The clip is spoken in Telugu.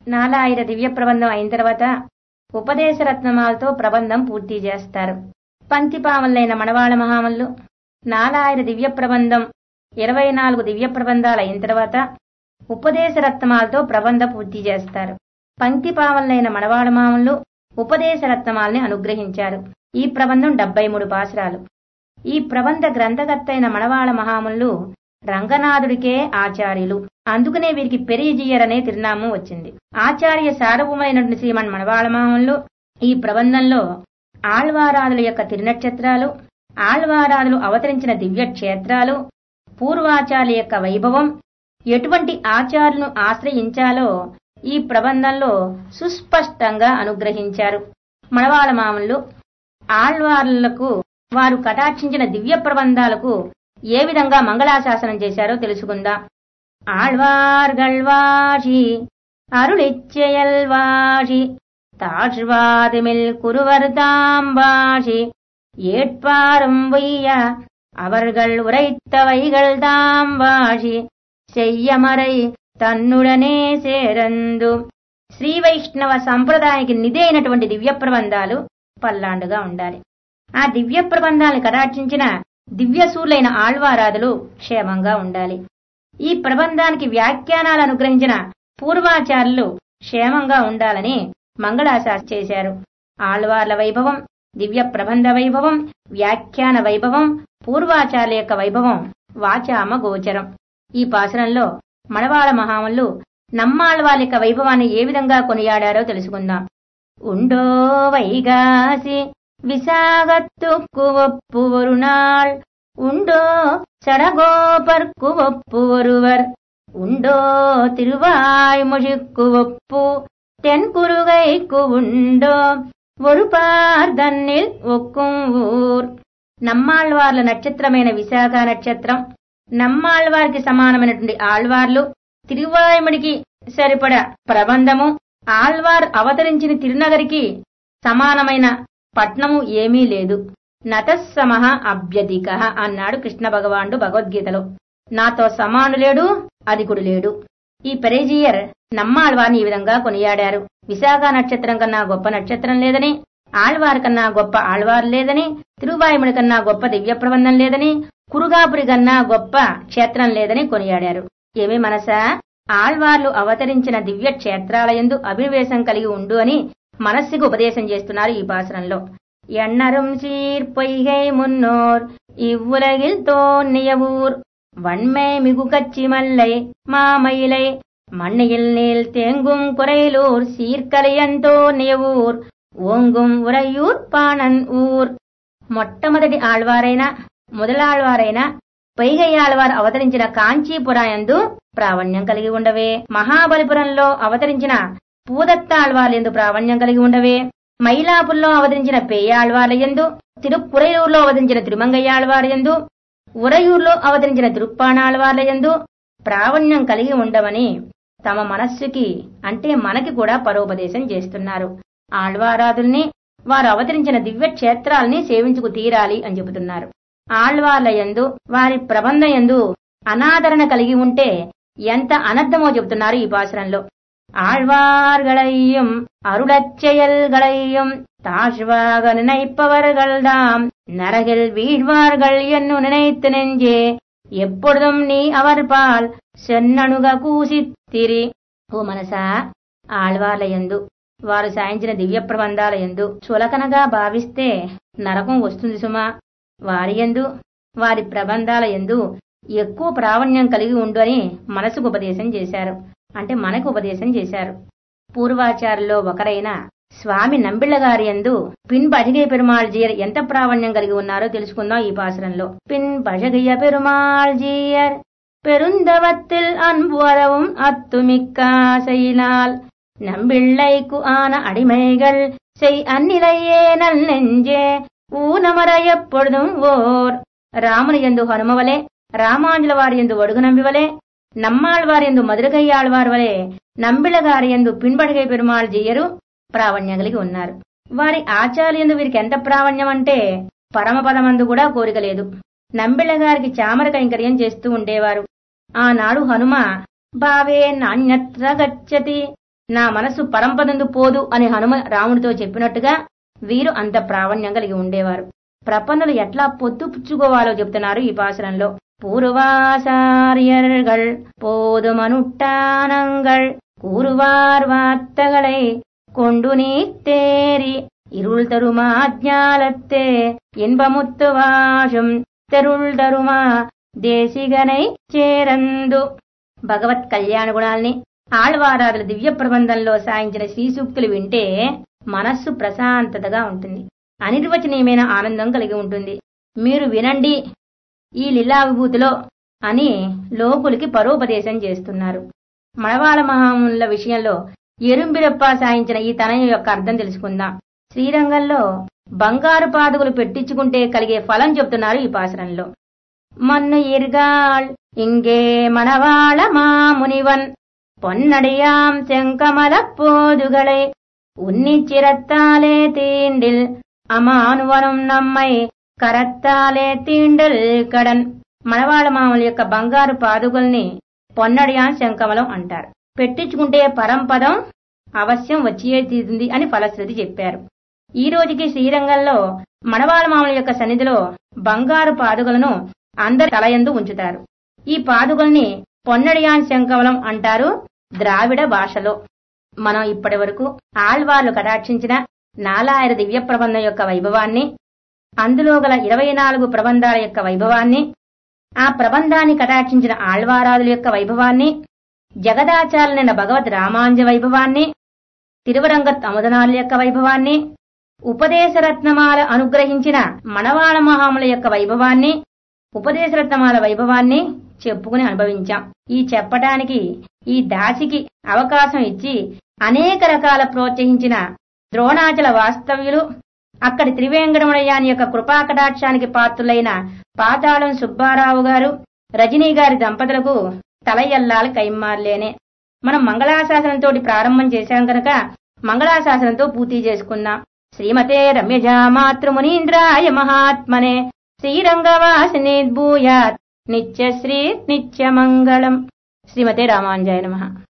నాలాయిర దివ్య ప్రబంధం అయిన తర్వాత ఉపదేశ రత్నమాలతో ప్రబంధం పూర్తి చేస్తారు పంక్తిపావనులైన మణవాళ మహామల్లు నాలాయిర దివ్య ప్రబంధం ఇరవై నాలుగు దివ్య ప్రబంధాలు అయిన తర్వాత ఉపదేశ రత్నమాలతో ప్రబంధ పూర్తి చేస్తారు పంక్తిపావనులైన మణవాళ మహామల్లు ఉపదేశ రత్నమాలని అనుగ్రహించారు ఈ ప్రబంధం డెబ్బై మూడు పాసురాలు ఈ ప్రబంధ గ్రంథకర్త అయిన మణవాళ మహాములు రంగనాథుడికే ఆచార్యులు అందుకనే వీరికి పెరియజీయర్ అనే తిరునామం వచ్చింది ఆచార్య సార్వభౌమైనటువంటి శ్రీమన్ మణవాళ మహాములు ఈ ప్రబంధంలో ఆళ్వారాదుల యొక్క తిరునక్షత్రాలు ఆళ్వారాదులు అవతరించిన దివ్య క్షేత్రాలు పూర్వాచార్యుల యొక్క వైభవం ఎటువంటి ఆచార్యులను ఆశ్రయించాలో ఈ ప్రబంధంలో సుస్పష్టంగా అనుగ్రహించారు మణవాళ మామూలు ఆళ్వార్లకు వారు కటాక్షించిన దివ్య ప్రబంధాలకు ఏ విధంగా మంగళాశాసనం చేశారో తెలుసుకుందాం ఆళ్వార్గళ్వాషి அருளிச்செயல்வாஷி தாழ்வாதுமில் குருவர்தாம்பாஷி ஏட்பாரும் வைய அவர்கள் உரைத்தவைகள் தாம் வாஷி చెయ్యమరై తన్నుడనే సేరందు శ్రీ వైష్ణవ సంప్రదాయానికి నిధి అయినటువంటి దివ్య ప్రబంధాలు పల్లాండుగా ఉండాలి ఆ దివ్య ప్రబంధాలను కటాక్షించిన దివ్యసూర్లైన ఆళ్వారాదులు క్షేమంగా ఉండాలి ఈ ప్రబంధానికి వ్యాఖ్యానాలు అనుగ్రహించిన పూర్వాచార్యులు క్షేమంగా ఉండాలని మంగళాశాస చేశారు ఆళ్వార్ల వైభవం దివ్య ప్రబంధ వైభవం వ్యాఖ్యాన వైభవం పూర్వాచార్యుల యొక్క వైభవం వాచామ గోచరం ఈ పాసరంలో మణవాళ మహాములు నమ్మాళ్వాల యొక్క వైభవాన్ని ఏ విధంగా కొనియాడారో తెలుసుకుందాం ఉండో వైగాసి విశాగత్తుక్కు ఒప్పు ఒరునాள் உண்டோ சடகோபர்க்கு ஒப்பு ஒருவர் உண்டோ திருவாய்மொழிக்கு ஒப்பு தென்குருகைக்கு உண்டோ ஒரு పార్దన్నిల్ ఒక్కుం ఊర్ నమ్మాళ్వార్ల నక్షత్రమైన విశాఖ నక్షత్రం నమ్మాళ్వారికి సమానమైనటువంటి ఆళ్వార్లు తిరువాయముడికి సరిపడ ప్రబంధము ఆళ్వార్ అవతరించిన తిరునగరికి సమానమైన పట్నము ఏమీ లేదు నతస్సమహ అభ్యధిక అన్నాడు కృష్ణ భగవానుడు భగవద్గీతలో నాతో సమాను లేడు అధికుడు లేడు ఈ పెరేజియర్ నమ్మాళ్వారిని ఈ విధంగా కొనియాడారు విశాఖ నక్షత్రం కన్నా గొప్ప నక్షత్రం లేదని ఆళ్వారి కన్నా గొప్ప ఆళ్వారు లేదని తిరువాయుముడి కన్నా గొప్ప దివ్య ప్రబంధం లేదని కురుగాపురి కన్నా గొప్ప క్షేత్రం లేదని కొనియాడారు ఏమి మనసా ఆళ్వార్లు అవతరించిన దివ్య క్షేత్రాలయందు అభివేశం కలిగి ఉండు అని మనస్సుకు ఉపదేశం చేస్తున్నారు ఈ భాషణంలో எண்ணரும் சீர் பொய்கை முன்னோர் இவ்வுலகில் தோன்னிய ஊர் வன்மை மிகு கச்சி மல்லை மாமயிலை மண்ணியில் நீள் தேங்கும் குறையிலூர் சீர்கலையந்தோன்னிய ஊர் ఓంగుం ఉరయూర్ పాణన్ ఊర్ మొట్టమొదటి ఆళ్వారైన మొదలాళ్వారైన పైగై ఆళ్వారు అవతరించిన కాంచీపురాయందు ప్రావణ్యం కలిగి ఉండవే మహాబలిపురంలో అవతరించిన పూదత్త ఆళ్వార్లందు ప్రావణ్యం కలిగి ఉండవే మైలాపుల్లో అవతరించిన పేయాళ్వార్లయందు తిరుక్కురైయూరులో అవతరించిన తిరుమంగయ్యాళ్వార్యందు ఉరయూరులో అవతరించిన తిరుప్పాణాళ్వార్లయందు ప్రావణ్యం కలిగి ఉండమని తమ మనస్సుకి అంటే మనకి కూడా పరోపదేశం చేస్తున్నారు ఆళ్వారాదుల్ని వారు అవతరించిన దివ్య క్షేత్రాల్ని సేవించుకు తీరాలి అని చెబుతున్నారు ఆళ్వార్లయందు వారి ప్రబంధయందు అనాదరణ కలిగి ఉంటే ఎంత అనర్థమో చెబుతున్నారు ఈ పాసరంలో ஆழ்வார்களையும் அருளச்செயல்களையும் தாழ்வாக நினைப்பவர்கள்தாம் நரகில் வீழ்வார்கள் என்று நினைத்து நெஞ்சே எப்பொழுதும் நீ அவர் పాల్ సెన్ననుగా కూసిత్తిరి ఓ మనసా ఆళ్వార్ల యందు వారు సాయించిన దివ్య ప్రబంధాల యందు చులకనగా భావిస్తే నరకం వస్తుంది సుమా వారి యందు వారి ప్రబంధాల యందు ఎక్కువ ప్రావణ్యం కలిగి ఉండు అని మనసుకు ఉపదేశం చేశారు అంటే మనకు ఉపదేశం చేశారు పూర్వాచారులో ఒకరైన స్వామి నంబిళ్ల గారి యందు పిన్ బజగయ్య పెరుమాళ్ జీయర్ ఎంత ప్రావణ్యం కలిగి ఉన్నారో తెలుసుకుందాం ఈ పాసరంలో పిన్ బజగయ్య పెరుమాళ్ జీయర్ பெருந்தவத்தில் அன்புறவும் அத்துமிக்காசையினால் நம்பிள்ளைக்கு ஆன அடிமைகள் செய் அந்நிலையே நல் நெஞ்சே ఊనమర ఎప్పొడుదుం ఓర్ రాముని ఎందు హనుమవలే రామాంజుల వారి ఎందు ఒడుగు నంబివలే నమ్మాళ్వారి ఎందు మధురగయ్యాళ్వారి వలె నంబిళగారి ఎందు పిన్బడిగై పెరుమాళ్ జీయరు ప్రావణ్యం కలిగి ఉన్నారు వారి ఆచార్యందు వీరికి ఎంత ప్రావణ్యం అంటే పరమపదమందు కూడా కోరిక లేదు నంబిళ్ళ గారికి చామర కైంకర్యం చేస్తూ ఉండేవారు ఆనాడు హనుమ భావే నాణ్యత్ర గచ్చతి నా మనసు పరంపదందు పోదు అని హనుమ రాముడితో చెప్పినట్టుగా వీరు అంత ప్రావణ్యం కలిగి ఉండేవారు ప్రపన్నులు ఎట్లా పొత్తుపుచ్చుకోవాలో చెప్తున్నారు ఈ పాసరంలో పూర్వాసార్యర్గల్ போதுமனுட்டானங்கள் கூறுவார் வார்த்தகளை கொண்டு நீத்தேரி இருள் தருமா ஞாலத்தே இன்பமுத்து வாழும் తెరుள் తరుమా దేశిగనై చేరందు భగవత్ కళ్యాణ గుణాల్ని ఆళ్వారాదుల దివ్య ప్రబంధంలో సాయించిన శ్రీ సూక్తులు వింటే మనస్సు ప్రశాంతతగా ఉంటుంది అనిర్వచనీయమైన ఆనందం కలిగి ఉంటుంది మీరు వినండి ఈ లీలా విభూతిలో అని లోకులకి పరోపదేశం చేస్తున్నారు మణవాళ మహాముల విషయంలో ఎరుంబిరప్ప సాయించిన ఈ తనయం యొక్క అర్థం తెలుసుకుందాం శ్రీరంగంలో బంగారు పాదుకులు పెట్టించుకుంటే కలిగే ఫలం చెప్తున్నారు ఈ పాసరంలో మన్ను ఇర్గాళ్ ఇంగే మనవాళ మామునివన్ பொன்னடியாம் செங்கமலப் போதுகளை உன்னிச்சிரத்தாலே தீண்டில் అమానువనం నమ్మై కరత్తాలే తీండల్ కడన్ మనవాళ్ళ మామూలు యొక్క బంగారు పాదుకల్ని పొన్నడియాన్ శంకమలం అంటారు పెట్టించుకుంటే పరంపదం అవశ్యం వచ్చియే తీరుతుంది అని ఫలశ్రుతి చెప్పారు ఈ రోజుకి శ్రీరంగంలో మనవాళ్ళ మామూలు యొక్క సన్నిధిలో బంగారు పాదుకలను అందరి తలయందు ఉంచుతారు ఈ పాదుకల్ని పొన్నడియాన్ శంకమలం అంటారు ద్రావిడ భాషలో మనం ఇప్పటి వరకు ఆళ్వార్లు కటాక్షించిన నాలాయర దివ్య ప్రబంధం యొక్క వైభవాన్ని అందులో గల ఇరవై నాలుగు ప్రబంధాల యొక్క వైభవాన్ని ఆ ప్రబంధాన్ని కటాక్షించిన ఆళ్వారాదుల యొక్క వైభవాన్ని జగదాచార్యులైన భగవద్ రామాంజ వైభవాన్ని తిరువరంగత్ అముదనాల యొక్క వైభవాన్ని ఉపదేశరత్నమాల అనుగ్రహించిన మనవాళ మహాముల యొక్క వైభవాన్ని ఉపదేశరత్నమాల వైభవాన్ని చెప్పుకుని అనుభవించాం ఈ చెప్పటానికి ఈ దాసికి అవకాశం ఇచ్చి అనేక రకాల ప్రోత్సహించిన ద్రోణాచల వాస్తవ్యులు అక్కడి త్రివేంకటముడయ్యాని యొక్క కృపాకటాక్షానికి పాత్రులైన పాతాళం సుబ్బారావు గారు రజనీ గారి దంపతులకు తలయల్లాలి కైమ్మార్లేనే మనం మంగళాశాసనంతో ప్రారంభం చేశాం కనుక మంగళాశాసనంతో పూర్తి చేసుకుందాం శ్రీమతే రమ్యజా మాతృమునీంద్రాయ మహాత్మనే శ్రీరంగవాసిని భూయాత్ నిత్యశ్రీ నిత్యమంగళం శ్రీమతే రామాంజాయ నమః